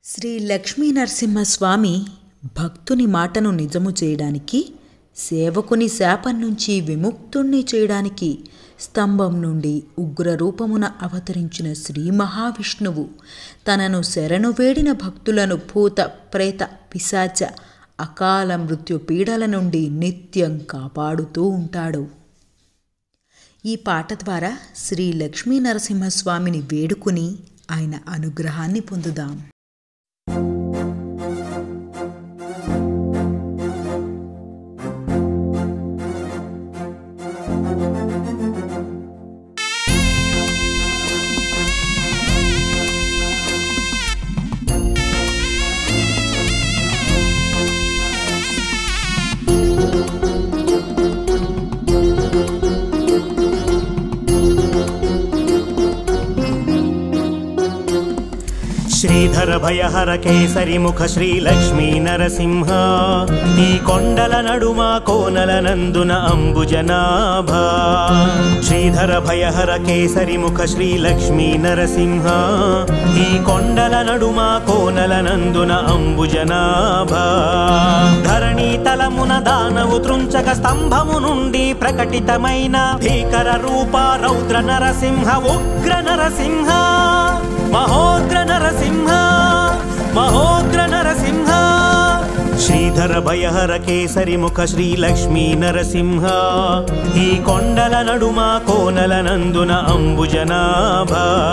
శ్రీ లక్ష్మీ నరసింహస్వామి భక్తుని మాటను నిజము చేయడానికి సేవకుని శాపం నుంచి విముక్తుణ్ణి చేయడానికి స్తంభం నుండి ఉగ్ర రూపమున అవతరించిన శ్రీ మహావిష్ణువు తనను శరణు వేడిన భక్తులను భూత ప్రేత పిశాచ అకాల మృత్యు పీడల నుండి నిత్యం కాపాడుతూ ఉంటాడు ఈ పాట ద్వారా శ్రీ లక్ష్మీ నరసింహస్వామిని వేడుకుని ఆయన అనుగ్రహాన్ని పొందుదాం శ్రీధర భయహర కేసరి ముఖ శ్రీ లక్ష్మీ నరసింహ ఈ కొండల నడుమ కోనల నందున అంబుజనాభ శ్రీధర భయహర కేసరి ముఖ శ్రీ లక్ష్మీ నరసింహ ఈ కొండల నడుమ కోనల నందున అంబుజనాభ ధరణి తలమున దానవు త్రుంచక స్తంభము నుండి ప్రకటితమైన భీకర రూప రౌద్ర నరసింహ ఉగ్ర నరసింహ మహోగ్ర నరసింహ మహోగ్ర నరసింహ శ్రీధర భయహర కేసరి ముఖ శ్రీ లక్ష్మీ నరసింహ ఈ కొండల నడుమ కోనల నందున అంబుజనాభ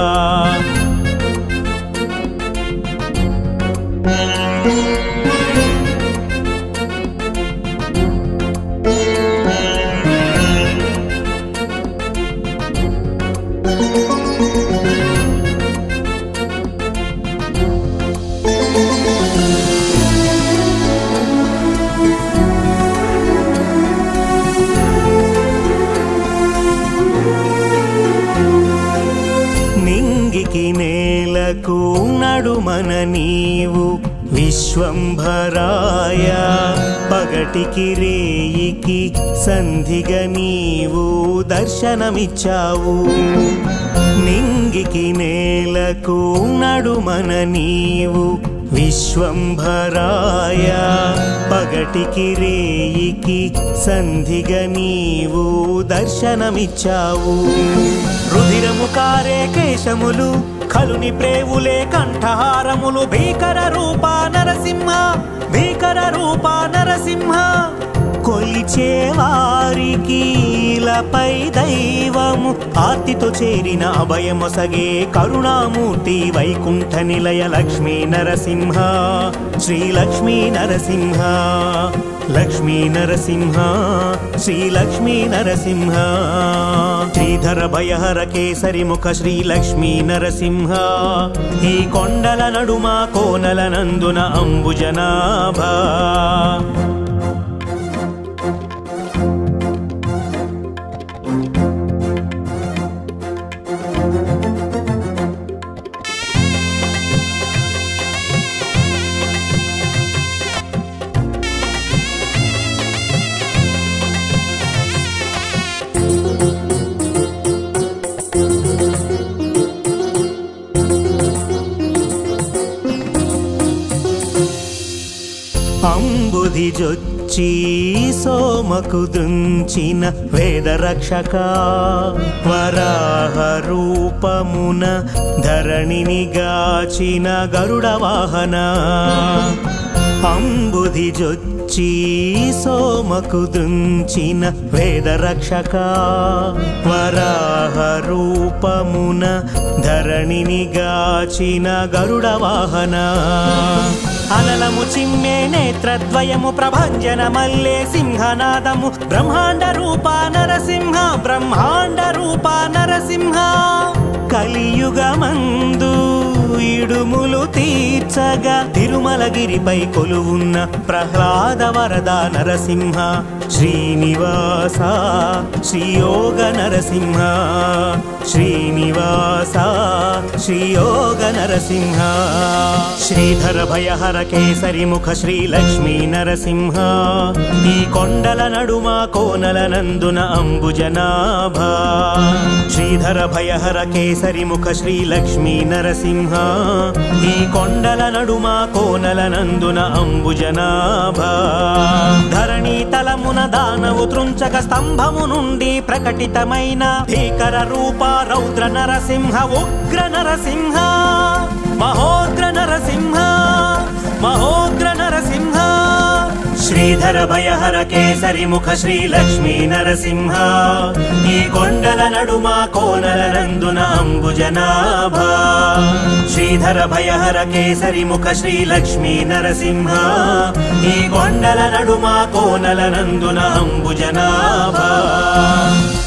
నింగికి నేలకు నడుమన నీవు విశ్వంభరాయ పగటికి రేయికి సంధిగ నీవు దర్శనమిచ్చావు నింగికి నేలకు నడుమన నీవు విశ్వంభరాయ పగటికి రేయికి సంధిగ నీవు దర్శనమిచ్చావు రుధిరము కారే కేశములు కలుని ప్రేవులే కంఠహారములు భీకర రూప నరసింహ భీకర రూప నరసింహ కొలిచే వారికి ఇలపై దైవము ఆర్తితో చేరిన అభయమొసగే కరుణామూర్తి వైకుంఠ నిలయ లక్ష్మీ నరసింహ శ్రీ లక్ష్మీ నరసింహ లక్ష్మీ నరసింహ శ్రీ లక్ష్మీ నరసింహ శ్రీధర భయహర కేసరి ముఖ శ్రీ లక్ష్మీ నరసింహ ఈ కొండల నడుమ కోనల నందున అంబుజనాభ అంబుధి జొచ్చి సోమకు దృంచిన వేదరక్షక వరాహ రూపమున ధరణిని గాచిన గరుడ వాహన అంబుధి జొచ్చి సోమకు దృంచిన వేదరక్షక వరాహ రూపమున ధరణిని గాచిన గరుడ వాహన అనలము చిమ్మే నేత్రద్వయము ప్రభంజన మల్లే సింహనాదము బ్రహ్మాండ రూప నరసింహ బ్రహ్మాండ రూప నరసింహ కలియుగమందు ఇడుములు తీర్చగా తిరుమలగిరిపై కొలువున్న ప్రహ్లాద వరద నరసింహ శ్రీనివాస శ్రీయోగ నరసింహ శ్రీనివాస శ్రీయోగ నరసింహ శ్రీధర భయహర కేసరి ముఖ శ్రీ లక్ష్మీ నరసింహ ఈ కొండల నడుమ కోనల నందున అంబుజనాభ శ్రీధర భయహర కేసరి ముఖ శ్రీ లక్ష్మీ నరసింహ ఈ కొండల నడుమ కోనల నందున అంబుజనాభ ధరణి తలమున దానవు త్రుంచక స్తంభము నుండి ప్రకటితమైన భీకర రూప రౌద్ర నరసింహ ఉగ్ర నరసింహ మహోగ్ర నరసింహ మహోగ్ర నరసింహ శ్రీధర భయహర కేసరి ముఖ శ్రీ లక్ష్మీ నరసింహ ఈ కొండల నడుమ కోనల నందున అంబుజనాభ శ్రీధర భయహర కేసరి ముఖ శ్రీ లక్ష్మీ నరసింహ ఈ కొండల నడుమ కోనల నందున అంబుజనాభ